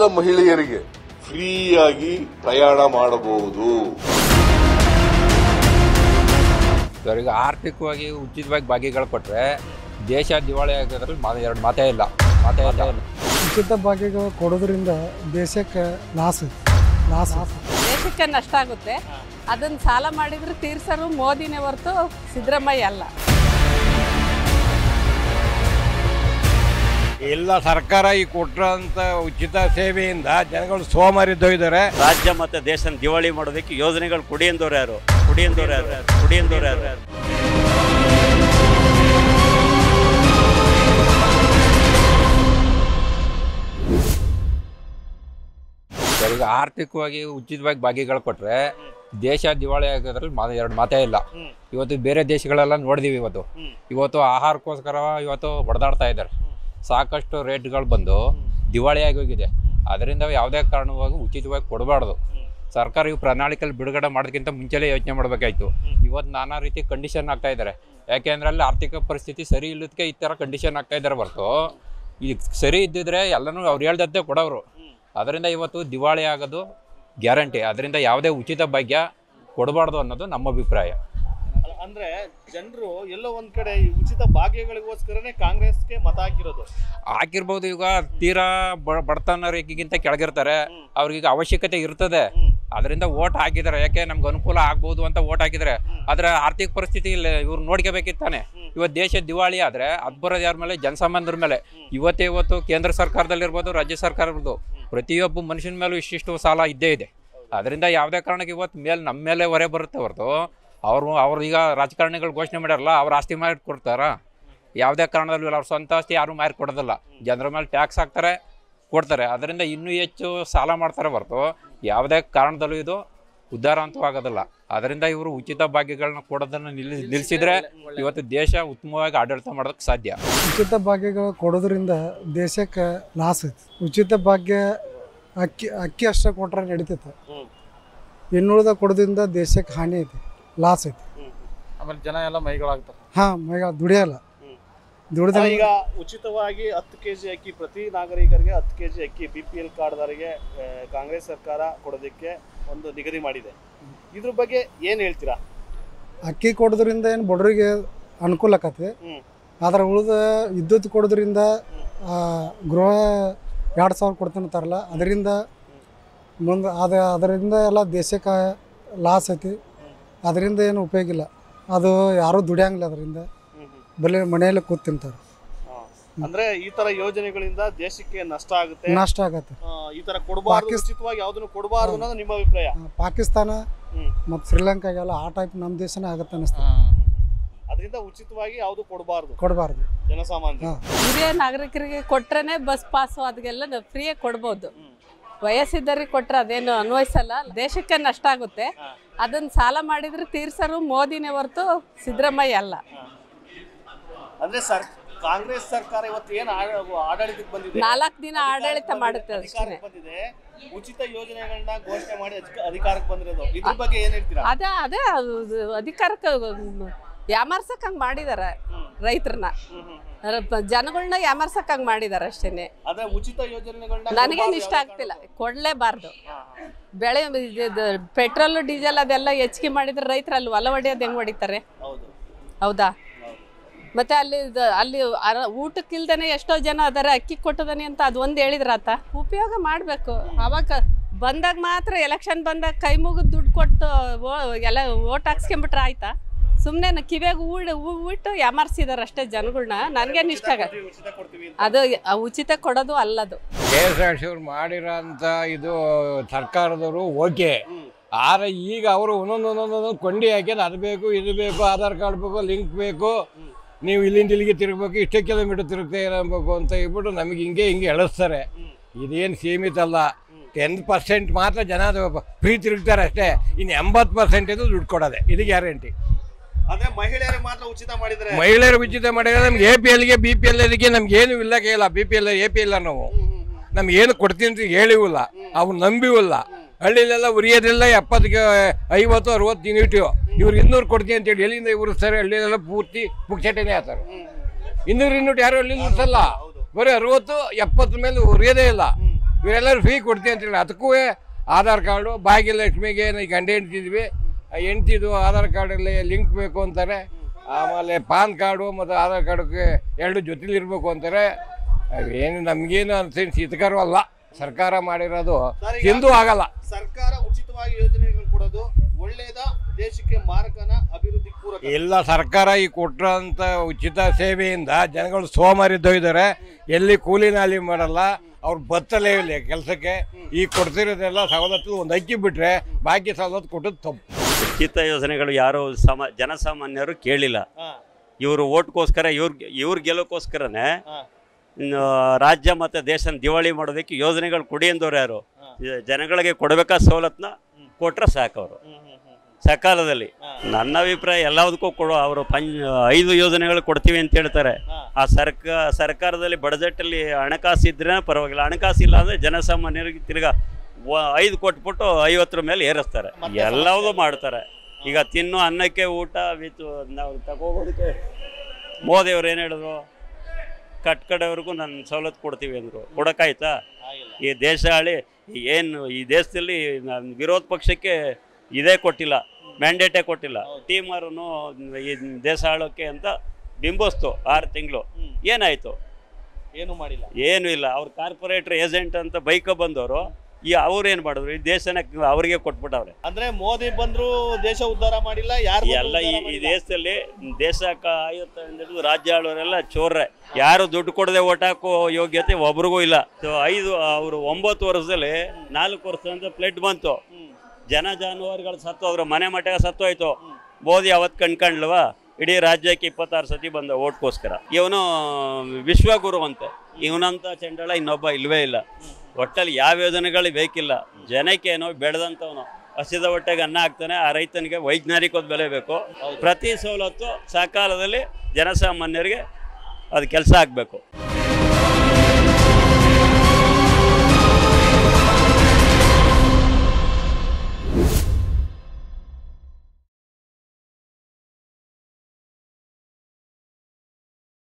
ಮಹಿಳೆಯರಿಗೆ ಫ್ರೀಯಾಗಿ ಪ್ರಯಾಣ ಮಾಡಬಹುದು ಇವರಿಗೆ ಆರ್ಥಿಕವಾಗಿ ಉಚಿತವಾಗಿ ಭಾಗ್ಯಗಳು ಕೊಟ್ಟರೆ ದೇಶ ದಿವಾಳಿ ಆಗೋದ್ರಲ್ಲಿ ಮಾ ಎರಡು ಮಾತೇ ಇಲ್ಲ ಮಾತೇ ಇಲ್ಲ ಉಚಿತ ಭಾಗ್ಯಗಳು ಕೊಡೋದ್ರಿಂದ ದೇಶಕ್ಕೆ ಲಾಸ್ ಐತಿ ಲಾಸ್ ಐತಿ ದೇಶಕ್ಕೆ ನಷ್ಟ ಆಗುತ್ತೆ ಅದನ್ನ ಸಾಲ ಮಾಡಿದ್ರೆ ತೀರ್ಸರು ಮೋದಿನೇ ಹೊರತು ಸಿದ್ದರಾಮಯ್ಯ ಅಲ್ಲ ಎಲ್ಲ ಸರ್ಕಾರ ಈ ಕೊಟ್ಟಂತ ಉಚಿತ ಸೇವೆಯಿಂದ ಜನಗಳು ಸೋಮಾರಿದ್ದೋಗಿದ್ದಾರೆ ರಾಜ್ಯ ಮತ್ತೆ ದೇಶನ ದಿವಾಳಿ ಮಾಡೋದಕ್ಕೆ ಯೋಜನೆಗಳು ಕೊಡಿ ಎಂದವ್ರು ಯಾರು ಕೊಡಿ ಎಂದವ್ರು ಯಾರು ಕೊಡಿ ಎಂದವ್ರು ಯಾರು ಇವರಿಗೆ ಆರ್ಥಿಕವಾಗಿ ಉಚಿತವಾಗಿ ಭಾಗ್ಯಗಳು ಕೊಟ್ಟರೆ ದೇಶ ದಿವಾಳಿ ಆಗೋದ್ರಲ್ಲಿ ಮಾ ಎರಡು ಮಾತೇ ಇಲ್ಲ ಇವತ್ತು ಬೇರೆ ದೇಶಗಳೆಲ್ಲ ನೋಡಿದೀವಿ ಇವತ್ತು ಇವತ್ತು ಆಹಾರಕ್ಕೋಸ್ಕರ ಇವತ್ತು ಹೊಡೆದಾಡ್ತಾ ಇದ್ದಾರೆ ಸಾಕಷ್ಟು ರೇಟ್ಗಳು ಬಂದು ದಿವಾಳಿಯಾಗಿ ಹೋಗಿದೆ ಅದರಿಂದ ಯಾವುದೇ ಕಾರಣವಾಗಿ ಉಚಿತವಾಗಿ ಕೊಡಬಾರ್ದು ಸರ್ಕಾರ ಇವು ಪ್ರಣಾಳಿಕೆಯಲ್ಲಿ ಬಿಡುಗಡೆ ಮಾಡೋದಕ್ಕಿಂತ ಮುಂಚೆಲೇ ಯೋಚನೆ ಮಾಡಬೇಕಾಯ್ತು ಇವತ್ತು ನಾನಾ ರೀತಿ ಕಂಡೀಷನ್ ಆಗ್ತಾ ಇದ್ದಾರೆ ಯಾಕೆಂದ್ರೆ ಅಲ್ಲಿ ಆರ್ಥಿಕ ಪರಿಸ್ಥಿತಿ ಸರಿ ಇಲ್ಲದಕ್ಕೆ ಈ ಥರ ಕಂಡೀಷನ್ ಆಗ್ತಾ ಇದ್ದಾರೆ ಹೊರತು ಈಗ ಸರಿ ಇದ್ದಿದ್ರೆ ಎಲ್ಲನೂ ಅವ್ರು ಹೇಳ್ದಂತೆ ಕೊಡೋರು ಅದರಿಂದ ಇವತ್ತು ದಿವಾಳಿ ಆಗೋದು ಗ್ಯಾರಂಟಿ ಅದರಿಂದ ಯಾವುದೇ ಉಚಿತ ಭಾಗ್ಯ ಕೊಡಬಾರ್ದು ಅನ್ನೋದು ನಮ್ಮ ಅಭಿಪ್ರಾಯ ಅಲ್ಲ, ಅಂದ್ರೆ ಜನರು ಎಲ್ಲೋ ಒಂದ್ ಕಡೆ ಈ ಉಚಿತ ಭಾಗ್ಯಗಳಿಗೋಸ್ಕರನೇ ಕಾಂಗ್ರೆಸ್ಗೆ ಮತ ಹಾಕಿರೋದು ಹಾಕಿರ್ಬೋದು ಈಗ ತೀರಾ ಬ- ಬಡತನ ರೇಖೆಗಿಂತ ಕೆಳಗಿರ್ತಾರೆ ಅವ್ರಿಗೆ ಅವಶ್ಯಕತೆ ಇರ್ತದೆ ಅದರಿಂದ ಓಟ್ ಹಾಕಿದ್ದಾರೆ ಯಾಕೆ ನಮ್ಗೆ ಅನುಕೂಲ ಆಗ್ಬೋದು ಅಂತ ಓಟ್ ಹಾಕಿದ್ದಾರೆ ಆದ್ರೆ ಆರ್ಥಿಕ ಪರಿಸ್ಥಿತಿ ಇಲ್ಲ ಇವ್ರು ನೋಡ್ಕೋಬೇಕಿತ್ತಾನೆ ಇವತ್ತು ದೇಶ ದಿವಾಳಿ ಆದ್ರೆ ಅದ್ ಬರೋದು ಯಾರ ಮೇಲೆ ಜನಸಾಮಾನ್ಯರ ಮೇಲೆ ಇವತ್ತೇ ಇವತ್ತು ಕೇಂದ್ರ ಸರ್ಕಾರದಲ್ಲಿರ್ಬೋದು ರಾಜ್ಯ ಸರ್ಕಾರ ಇರ್ಬೋದು ಪ್ರತಿಯೊಬ್ಬ ಮನುಷ್ಯನ ಮೇಲೂ ಇಷ್ಟಿಷ್ಟು ಸಾಲ ಇದ್ದೇ ಇದೆ ಅದರಿಂದ ಯಾವುದೇ ಕಾರಣಕ್ಕೆ ಇವತ್ತು ಮೇಲೆ ನಮ್ಮ ಮೇಲೆ ಹೊರೆ ಬರುತ್ತೆ ಹೊರತು ಅವರು ಅವ್ರು ಈಗ ರಾಜಕಾರಣಿಗಳು ಘೋಷಣೆ ಮಾಡ್ಯಾರಲ್ಲ ಅವ್ರ ಆಸ್ತಿ ಮಾಡಿ ಕೊಡ್ತಾರಾ ಯಾವುದೇ ಕಾರಣದಲ್ಲೂ ಇಲ್ಲ ಅವ್ರ ಸ್ವಂತ ಆಸ್ತಿ ಯಾರು ಮಾರಿ ಕೊಡೋದಿಲ್ಲ ಜನರ ಮೇಲೆ ಟ್ಯಾಕ್ಸ್ ಹಾಕ್ತಾರೆ ಕೊಡ್ತಾರೆ ಅದರಿಂದ ಇನ್ನೂ ಹೆಚ್ಚು ಸಾಲ ಮಾಡ್ತಾರೆ ಹೊರತು ಯಾವುದೇ ಕಾರಣದಲ್ಲೂ ಇದು ಉದ್ಧಾರ ಅಂತೂ ಆಗೋದಿಲ್ಲ ಅದರಿಂದ ಇವರು ಉಚಿತ ಭಾಗ್ಯಗಳನ್ನ ಕೊಡೋದನ್ನು ನಿಲ್ ನಿಲ್ಲಿಸಿದ್ರೆ ಇವತ್ತು ದೇಶ ಉತ್ತಮವಾಗಿ ಆಡಳಿತ ಮಾಡೋದಕ್ಕೆ ಸಾಧ್ಯ ಉಚಿತ ಭಾಗ್ಯಗಳು ಕೊಡೋದ್ರಿಂದ ದೇಶಕ್ಕೆ ಲಾಸ್ ಐತಿ ಉಚಿತ ಭಾಗ್ಯ ಅಕ್ಕಿ ಅಕ್ಕಿ ಅಷ್ಟೇ ಕೊಟ್ರೆ ನಡೀತೈತೆ ಇನ್ನುಳಿದ ಕೊಡೋದ್ರಿಂದ ದೇಶಕ್ಕೆ ಹಾನಿ ಐತಿ ಲಾಸ್ ಐತಿ ಆಮೇಲೆ ಜನ ಎಲ್ಲ ಮೈಗಳಾಗ್ತಾರೆ ಹಾಂ ಮಗ ದುಡಿಯಲ್ಲ ದುಡಿದ ಈಗ ಉಚಿತವಾಗಿ ಹತ್ತು ಕೆಜಿ ಅಕ್ಕಿ ಪ್ರತಿ ನಾಗರಿಕರಿಗೆ ಹತ್ತು ಕೆಜಿ ಅಕ್ಕಿ ಬಿ ಪಿ ಎಲ್ ಕಾರ್ಡ್ದಾರಿಗೆ ಕಾಂಗ್ರೆಸ್ ಸರ್ಕಾರ ಕೊಡೋದಕ್ಕೆ ಒಂದು ನಿಗದಿ ಮಾಡಿದೆ ಇದ್ರ ಬಗ್ಗೆ ಏನ್ ಹೇಳ್ತೀರಾ ಅಕ್ಕಿ ಕೊಡೋದ್ರಿಂದ ಏನು ಬಡವರಿಗೆ ಅನುಕೂಲ ಆಕತಿ ಹ್ಮ್. ಆದ್ರೆ ಉಳಿದ ವಿದ್ಯುತ್ ಕೊಡೋದ್ರಿಂದ ಆ, ಗೃಹ ಎರಡು ಸಾವಿರ ಕೊಡ್ತಾನಂತಾರಲ್ಲ ಅದರಿಂದ ಮುಂದೆ ಅದು ಅದರಿಂದ ಎಲ್ಲ ದೇಶಕ್ಕೆ ಲಾಸ್ ಐತಿ ಅದರಿಂದ ಏನು ಉಪಯೋಗ ಇಲ್ಲ ಅದು ಯಾರೂ ದುಡಿಯಂಗಿಲ್ಲ ಅದರಿಂದ ಬರೀ ಮನೆಯಲ್ಲೇ ಕೂತ್ ತಿಂತಾರೆ ಹಾ. ಅಂದ್ರೆ ಈ ತರ ಯೋಜನೆಗಳಿಂದ ದೇಶಕ್ಕೆ ನಷ್ಟ ಆಗುತ್ತೆ ನಷ್ಟ ಆಗತ್ತೆ ಆ, ಈ ತರ ಕೊಡಬಾರ್ದು ಪಾಕಿಸ್- ಉಚಿತವಾಗಿ ಯಾವ್ದನ್ನು ಕೊಡಬಾರ್ದು ಅನ್ನೋದು ನಿಮ್ಮ ಅಭಿಪ್ರಾಯ ಆ, ಪಾಕಿಸ್ತಾನ ಹ್ಮ್. ಮತ್ತು ಶ್ರೀಲಂಕಾಗೆಲ್ಲ ಆ ಟೈಪ್ ನಮ್ಮ ದೇಶನೇ ಆಗತ್ತೆ ಅನ್ನಿಸ್ತದೆ ಅದರಿಂದ ಉಚಿತವಾಗಿ ಯಾವ್ದು ಕೊಡಬಾರ್ದು ಕೊಡಬಾರ್ದು ಜನಸಾಮಾನ್ಯ ಹಾಂ ಹಿರಿಯ ನಾಗರಿಕರಿಗೆ ಕೊಟ್ರೇನೆ ಬಸ್ ಪಾಸು ಅದಕ್ಕೆಲ್ಲ ಫ್ರೀಯಾಗಿ ಕೊಡ್ಬೋದು ವಯಸ್ಸಿದ್ದರಿಗೆ ಕೊಟ್ರೆ ಅದೇನು ಅನ್ವಯಿಸಲ್ಲ ದೇಶಕ್ಕೆ ನಷ್ಟ ಆಗುತ್ತೆ ಅದನ್ನ ಸಾಲ ಮಾಡಿದ್ರೆ ತೀರ್ಸರು ಮೋದಿನೇ ಹೊರತು ಸಿದ್ದರಾಮಯ್ಯ ಅಲ್ಲ ಅಂದ್ರೆ ಸರ್ ಕಾಂಗ್ರೆಸ್ ಸರ್ಕಾರ ಇವತ್ತು ಏನ್ ಆಡ- ಆಡಳಿತಕ್ಕೆ ಬಂದಿದೆ ನಾಲ್ಕು ದಿನ ಆಡಳಿತ ಮಾಡುತ್ತೆ ಅಷ್ಟೇ ಅಧಿಕಾರಕ್ಕೆ ಬಂದಿದೆ ಉಚಿತ ಯೋಜನೆಗಳನ್ನ ಘೋಷಣೆ ಮಾಡಿ ಅಧಿಕ- ಅಧಿಕಾರಕ್ಕೆ ಬಂದಿರೋದು ಇದ್ರ ಬಗ್ಗೆ ಏನ್ ಹೇಳ್ತೀರಾ ಅದೇ ಅದೇ ಅದು ಅಧಿಕಾರಕ್ಕೆ ಯಾಮಾರ್ಸಕ್ ಹಂಗೆ ಮಾಡಿದಾರೆ ರೈತರನ್ನ ಜನಗಳನ್ನ ಯಾಮಾರ್ಸಕ್ ಹಂಗೆ ಮಾಡಿದಾರೆ ಅಷ್ಟೇನೆ ಆದ್ರೆ ಉಚಿತ ಯೋಜನೆಗಳನ್ನ ನನಗೇನು ಇಷ್ಟ ಆಗ್ತಿಲ್ಲ ಕೊಡಲೇಬಾರ್ದು ಬೆಳೆ ಇದು ಪೆಟ್ರೋಲ್ ಡೀಸೆಲ್ ಅದೆಲ್ಲ ಹೆಚ್ಚಿಗೆ ಮಾಡಿದ್ರೆ ರೈತರು ಅಲ್ಲಿ ಹೊಲ ಹೊಡೆಯೋದು ಹೆಂಗೆ ಹೊಡಿತಾರೆ ಹೌದು ಹೌದಾ ಮತ್ತೆ ಅಲ್ಲಿ ಇದು- ಅಲ್ಲಿ ಅರ- ಊಟಕ್ಕಿಲ್ದೇನೆ ಎಷ್ಟೋ ಜನ ಅದಾರೆ ಅಕ್ಕಿ ಕೊಟ್ಟದನಿ ಅಂತ ಅದು ಒಂದು ಹೇಳಿದ್ರಾತ ಉಪಯೋಗ ಮಾಡಬೇಕು ಅವಾಗ ಬಂದಾಗ ಮಾತ್ರ ಎಲೆಕ್ಷನ್ ಬಂದಾಗ ಕೈ ಮುಗಿದು ದುಡ್ಡು ಕೊಟ್ಟು ಓ- ಎಲ್ಲ ಓಟ್ ಹಾಕ್ಸ್ಕೊಂಬಿಟ್ರೆ ಆಯ್ತಾ ಸುಮ್ಮನೆ ಕಿವ್ಯಾಗ ಊಡ ಊಟ ಯಾಮಾರ್ಸಿದಾರೆ ಅಷ್ಟೇ ಜನಗಳನ್ನ ನನಗೇನು ಇಷ್ಟ ಆಗತ್ತೆ ಉಚಿತ ಕೊಡ್ತೀವಿ ಅಂತ ಅದು ಆ ಉಚಿತ ಕೊಡೋದು ಅಲ್ಲದು ಕೆ ಎಸ್ ಆರ್ ಸಿ ಅವ್ರು ಮಾಡಿರೋಂಥ ಇದು ಸರ್ಕಾರದವರು ಓಕೆ ಆದ್ರೆ ಈಗ ಅವರು ಒಂದೊಂದು ಒಂದೊಂದು ಕೊಂಡಿ ಹಾಕ್ಯದ ಅದು ಬೇಕು ಇದು ಬೇಕು ಆಧಾರ್ ಕಾರ್ಡ್ ಬೇಕು ಲಿಂಕ್ ಬೇಕು ನೀವು ಇಲ್ಲಿಂದ ಇಲ್ಲಿಗೆ ತಿರುಗಬೇಕು ಇಷ್ಟೇ ಕಿಲೋಮೀಟರ್ ತಿರುಗ್ತಾ ಇರಬೇಕು ಅಂತ ಹೇಳ್ಬಿಟ್ಟು ನಮಗೆ ಹಿಂಗೆ ಹಿಂಗೆ ಎಳಿಸ್ತಾರೆ ಇದೇನು ಸೀಮಿತ ಅಲ್ಲ ಟೆನ್ ಪರ್ಸೆಂಟ್ ಮಾತ್ರ ಜನ ಫ್ರೀ ತಿರುಗ್ತಾರೆ ಅಷ್ಟೇ ಇನ್ನು ಎಂಬತ್ತು ಪರ್ಸೆಂಟ್ ಇದು ದುಡ್ಡು ಕೊಡೋದೆ ಇದು ಗ್ಯಾರಂಟಿ ಆದ್ರೆ ಮಹಿಳೆಯರಿಗೆ ಮಾತ್ರ ಉಚಿತ ಮಾಡಿದ್ರೆ ಮಹಿಳೆಯರು ಉಚಿತ ಮಾಡಿದ್ರೆ ನಮ್ಗೆ ಎ ಪಿ ಎಲ್ಗೆ ಬಿ ಪಿ ಎಲ್ಗೆ ನಮ್ಗೆ ಏನು ಇಲ್ಲ ಕೇಳ B P L A P L ನಾವು ನಮ್ಗೆ ಏನು ಕೊಡ್ತೀನಿ ಅಂತ ಹೇಳಿವಿಲ್ಲ ಅವ್ರು ನಂಬಿವಿಲ್ಲ ಹಳ್ಳಿಲೆಲ್ಲ ಉರಿಯೋದಿಲ್ಲ ಎಪ್ಪತ್ತಿಗೆ ಐವತ್ತು ಅರವತ್ತು ಯೂನಿಟ್ ಇವ್ರು ಇನ್ನೂರು ಕೊಡ್ತೀನಿ ಅಂತೇಳಿ ಎಲ್ಲಿಂದ ಉರಿಸ್ತಾರೆ ಹಳ್ಳಿಲೆಲ್ಲ ಪೂರ್ತಿ ಪುಕ್ಚಟೆನೇ ಆಗ್ತಾರೆ ಇನ್ನೂರು ಯೂನಿಟ್ ಯಾರು ಹಳ್ಳಿ ಉರಿಸಲ್ಲ ಬರೀ ಅರವತ್ತು ಎಪ್ಪತ್ತು ಮೇಲೆ ಉರಿಯೋದೇ ಇಲ್ಲ ಇವರೆಲ್ಲರೂ ಫ್ರೀ ಕೊಡ್ತೀವಿ ಅಂತೇಳಿ ಅದಕ್ಕೂ ಆಧಾರ್ ಕಾರ್ಡು ಭಾಗ್ಯಲಕ್ಷ್ಮಿಗೆ ಈ ಗಂಡ ಹೆಂಡ್ತಿದ್ವಿ ಹೆಂಡ್ತಿದು ಆಧಾರ್ ಕಾರ್ಡಲ್ಲಿ ಲಿಂಕ್ ಬೇಕು ಅಂತಾರೆ ಆಮೇಲೆ ಪಾನ್ ಕಾರ್ಡು ಮತ್ತು ಆಧಾರ್ ಕಾರ್ಡ್ಗೆ ಎರಡು ಜೊತೆಲಿ ಇರಬೇಕು ಅಂತಾರೆ ಏನು ನಮಗೇನು ಅನ್ಸೇನು ಹಿತಕರವಲ್ಲ ಸರ್ಕಾರ ಮಾಡಿರೋದು ಸರ್, ಈಗ- ತಿಂದು ಆಗಲ್ಲ ಸರ್ಕಾರ ಉಚಿತವಾಗಿ ಯೋಜನೆಗಳು ಕೊಡೋದು ಒಳ್ಳೇದ ದೇಶಕ್ಕೆ ಮಾರಕನ ಅಭಿವೃದ್ಧಿ ಪೂರಕ ಎಲ್ಲ ಸರ್ಕಾರ ಈ ಕೊಟ್ಟಂತ ಉಚಿತ ಸೇವೆಯಿಂದ ಜನಗಳು ಸೋಮಾರಿದ್ದೋಗಿದ್ದಾರೆ ಎಲ್ಲಿ ಕೂಲಿ ನಾಲಿ ಮಾಡಲ್ಲ ಅವ್ರು ಬತ್ತಲೇ ಇಲ್ಲ ಕೆಲಸಕ್ಕೆ ಈಗ ಕೊಡ್ತಿರೋದೆಲ್ಲ ಸವಲತ್ತು ಒಂದು ಅಕ್ಕಿ ಬಿಟ್ರೆ ಬಾಕಿ ಸವಲತ್ತು ಕೊಟ್ಟದ್ದು ತಪ್ಪು ಉಚಿತ ಯೋಜನೆಗಳು ಯಾರು ಸಮ ಜನಸಾಮಾನ್ಯರು ಕೇಳಿಲ್ಲ ಹಾ, ಇವರು ಓಟ್ಗೋಸ್ಕರ ಇವ್ರ ಇವ್ರ ಗೆಲ್ಲೋಕ್ಕೋಸ್ಕರನೇ ಹಾ. ಇನ್ನು ರಾಜ್ಯ ಮತ್ತು ದೇಶನ ದಿವಾಳಿ ಮಾಡೋದಕ್ಕೆ ಯೋಜನೆಗಳು ಕೊಡಿ ಅಂದವ್ರು ಯಾರು ಹಾ. ಈ ಜನಗಳಿಗೆ ಕೊಡಬೇಕಾದ ಸವಲತ್ತನ್ನ ಕೊಟ್ರೆ ಸಾಕು ಅವರು ಹ್ಮ್, ಹ್ಮ್, ಹ್ಮ್, ಹ್ಮ್. ಸಕಾಲದಲ್ಲಿ ಹಾ. ನನ್ನ ಅಭಿಪ್ರಾಯ ಎಲ್ಲದಕ್ಕೂ ಕೊಡೋ ಅವರು ಪಂಚ ಐದು ಯೋಜನೆಗಳು ಕೊಡ್ತೀವಿ ಅಂತ ಹೇಳ್ತಾರೆ ಹಾ. ಆ ಸರ್ಕ ಸರ್ಕಾರದಲ್ಲಿ ಬಡ್ಜೆಟಲ್ಲಿ ಹಣಕಾಸು ಇದ್ರೆ ಪರವಾಗಿಲ್ಲ ಹಣಕಾಸು ಇಲ್ಲ ಅಂದರೆ ಜನಸಾಮಾನ್ಯರಿಗೆ ತಿರ್ಗಾ ವ- ಐದು ಕೊಟ್ಬಿಟ್ಟು ಐವತ್ತರ ಮೇಲೆ ಏರಿಸ್ತಾರೆ ಮತ್ತೆ ಎಲ್ಲವೂ ಮಾಡ್ತಾರೆ ಈಗ ತಿನ್ನು ಅನ್ನಕ್ಕೆ ಊಟ ವಿತ್ ನಾವು ತಗೋಗೋದಕ್ಕೆ ಮೋದಿಯವ್ರು ಏನು ಹೇಳಿದ್ರು ಕಟ್ ಕಡೆವರೆಗೂ ನಾನು ಸವಲತ್ತು ಕೊಡ್ತೀವಿ ಅಂದರು ಕೊಡೋಕ್ಕಾಯ್ತಾ ಆಗಿಲ್ಲ. ಈ ದೇಶ ಆಳಿ ಏನು ಈ ದೇಶದಲ್ಲಿ ನಾನ್ ವಿರೋಧ ಪಕ್ಷಕ್ಕೆ ಇದೇ ಕೊಟ್ಟಿಲ್ಲ ಮ್ಯಾಂಡೇಟೇ ಕೊಟ್ಟಿಲ್ಲ ಟೀಮರನ್ನು ಈ ದೇಶ ಆಳೋಕ್ಕೆ ಅಂತ ಬಿಂಬಿಸ್ತು ಆರು ತಿಂಗಳು ಹ್ಮ್. ಏನಾಯಿತು ಏನು ಮಾಡಿಲ್ಲ ಏನೂ ಇಲ್ಲ ಅವ್ರು ಕಾರ್ಪೊರೇಟರ್ ಏಜೆಂಟ್ ಅಂತ ಬೈಕ ಬಂದವರು ಈ ಅವ್ರೇನು ಮಾಡಿದ್ರು ಈ ದೇಶನ ಅವ್ರಿಗೆ ಕೊಟ್ಬಿಟ್ಟವ್ರೆ ಅಂದ್ರೆ ಮೋದಿ ಬಂದ್ರು ದೇಶ ಉದ್ಧಾರ ಮಾಡಿಲ್ಲ ಯಾರು ಎಲ್ಲ ಈ ಈ ದೇಶದಲ್ಲಿ ದೇಶ ಕಾಯುತ್ತೆ ಅಂದಿದ್ದು ರಾಜ್ಯ ಆಳೋರೆಲ್ಲ ಚೋರ್ರೆ ಯಾರು ದುಡ್ಡು ಕೊಡದೆ ಓಟ್ ಹಾಕೋ ಯೋಗ್ಯತೆ ಒಬ್ರಿಗೂ ಇಲ್ಲ ಸೊ ಐದು ಅವರು ಒಂಬತ್ತು ವರ್ಷದಲ್ಲಿ ನಾಲ್ಕು ವರ್ಷದಿಂದ ಪ್ಲೇಟ್ ಬಂತು ಜನ ಜಾನುವಾರುಗಳು ಸತ್ತೋದ್ರು ಮನೆ ಮಠ ಸತ್ತೋಯ್ತು ಮೋದಿ ಅವತ್ತು ಕಣ್ಕಂಡ್ಲವ ಇಡೀ ರಾಜ್ಯಕ್ಕೆ ಇಪ್ಪತ್ತಾರು ಸತಿ ಬಂದ ಓಟ್ಗೋಸ್ಕರ ಇವನು ವಿಶ್ವಗುರು ಅಂತೆ ಇವನಂತ ಚಂಡಾಳ ಇನ್ನೊಬ್ಬ ಇಲ್ವೇ ಇಲ್ಲ ಒಟ್ಟಲ್ಲಿ ಯಾವ ಯೋಜನೆಗಳು ಬೇಕಿಲ್ಲ ಜನಕ್ಕೇನೋ ಬೆಳೆದಂಥವನು ಹಸಿದ ಹೊಟ್ಟೆಗೆ ಅನ್ನ ಹಾಕ್ತಾನೆ ಆ ರೈತನಿಗೆ ವೈಜ್ಞಾನಿಕವಾದ ಬೆಲೆ ಬೇಕು ಪ್ರತಿ ಸವಲತ್ತು ಸಕಾಲದಲ್ಲಿ ಜನಸಾಮಾನ್ಯರಿಗೆ ಅದು ಕೆಲಸ ಆಗಬೇಕು